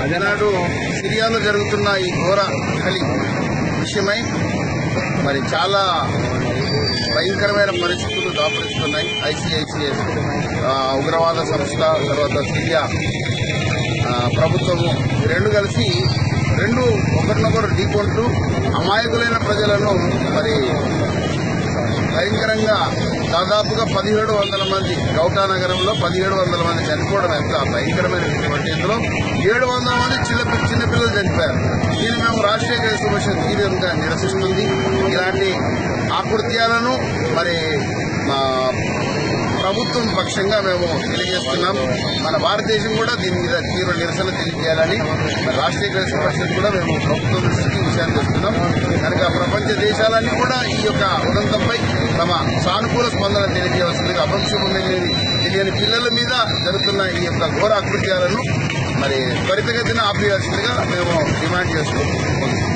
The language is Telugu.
ఈనాడు సిరియాలో జరుగుతున్న ఈ ఘోర కలి విషయమై మరి చాలా భయంకరమైన పరిస్థితులు దాపరిస్తున్నాయి ఐసిఐసిఎస్ ఉగ్రవాద సంస్థ తర్వాత సిరియా ఆ, ప్రభుత్వము ఈ రెండు కలిసి రెండు ఒకరినొకరు ఢీకొంటూ అమాయకులైన ప్రజలను మరి భయంకరంగా దాదాపుగా పదిహేడు వందల మంది గౌటా నగరంలో పదిహేడు వందల మంది చనిపోవడం ఎంత భయంకరమైనటువంటి ఇందులో ఏడు వందల మంది చిన్న చిన్నపిల్లలు చనిపోయారు దీన్ని మేము రాష్ట్రీయ కాంగ్రెస్ కమిషన్ తీవ్రంగా నిరసిస్తుంది ఇలాంటి ఆకృత్యాలను మరి మా ప్రభుత్వం పక్షంగా మేము తెలియజేస్తున్నాం మన భారతదేశం కూడా దీని మీద తీవ్ర నిరసన తెలియజేయాలని మన రాష్ట్రీయ కాంగ్రెస్ పరిషత్ కూడా మేము ప్రభుత్వం దృష్టికి ఈ విషయాన్ని తెస్తున్నాం కనుక ప్రపంచ దేశాలన్నీ కూడా ఈ యొక్క ఉదంతంపై తమ సానుకూల స్పందన తెలియజేయవలసిందిగా అపక్షేపం తెలియని తెలియని పిల్లల మీద జరుగుతున్న ఈ యొక్క ఘోర అకృత్యాలను మరి త్వరితగతిన ఆపేయాల్సిందిగా మేము డిమాండ్ చేస్తున్నాం